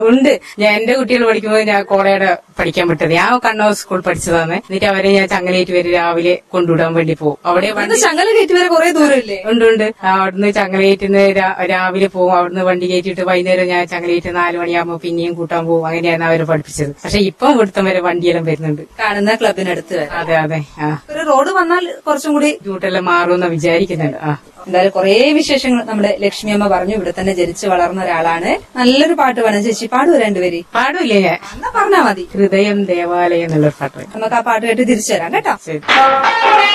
ഉണ്ട് ഞാൻ എന്റെ കുട്ടികൾ പഠിക്കുമ്പോൾ ഞാൻ കോളേടെ പഠിക്കാൻ വിട്ടത് ഞാൻ കണ്ണൂർ സ്കൂൾ പഠിച്ചതാണ് എന്നിട്ട് അവരെ ഞാൻ ചങ്ങലേറ്റ് വരെ രാവിലെ കൊണ്ടുവിടാൻ വേണ്ടി പോകും അവിടെ ഇവിടുന്ന് വണ്ടി ശങ്കല കയറ്റി വരെ കുറെ ദൂരമില്ലേ ഉണ്ട് ഉണ്ട് അവിടുന്ന് ചങ്ങലേറ്റിന്ന് രാ- രാവിലെ പോകും അവിടുന്ന് വണ്ടി കയറ്റിയിട്ട് വൈകുന്നേരം ഞാൻ ചങ്ങലേറ്റ് നാല് മണിയാകുമ്പോൾ പിന്നെയും കൂട്ടാൻ പോകും അങ്ങനെയാണ് അവരെ പഠിപ്പിച്ചത് പക്ഷെ ഇപ്പം ഇവിടുത്തെ വരെ വണ്ടിയെല്ലാം വരുന്നുണ്ട് കാണുന്ന ക്ലബിനടുത്ത് വരെ അതെ അതെ ആ ഒരു റോഡ് വന്നാൽ കുറച്ചും കൂടി ബുദ്ധിമുട്ടെല്ലാം മാറുമെന്ന് വിചാരിക്കുന്നുണ്ട് ആ എന്തായാലും കുറേ വിശേഷങ്ങൾ നമ്മുടെ ലക്ഷ്മി അമ്മ പറഞ്ഞു ഇവിടെ തന്നെ ജനിച്ചു വളർന്ന ഒരാളാണ് നല്ലൊരു പാട്ട് വേണം ചേച്ചി പാടുക രണ്ടുപേര് പാടില്ലേ ഞാൻ എന്നാ പറഞ്ഞാ മതി ഹൃദയം ദേവാലയം എന്നുള്ളൊരു പാട്ട് നമുക്ക് ആ പാട്ട് കേട്ട് തിരിച്ചു തരാം കേട്ടോ ശരി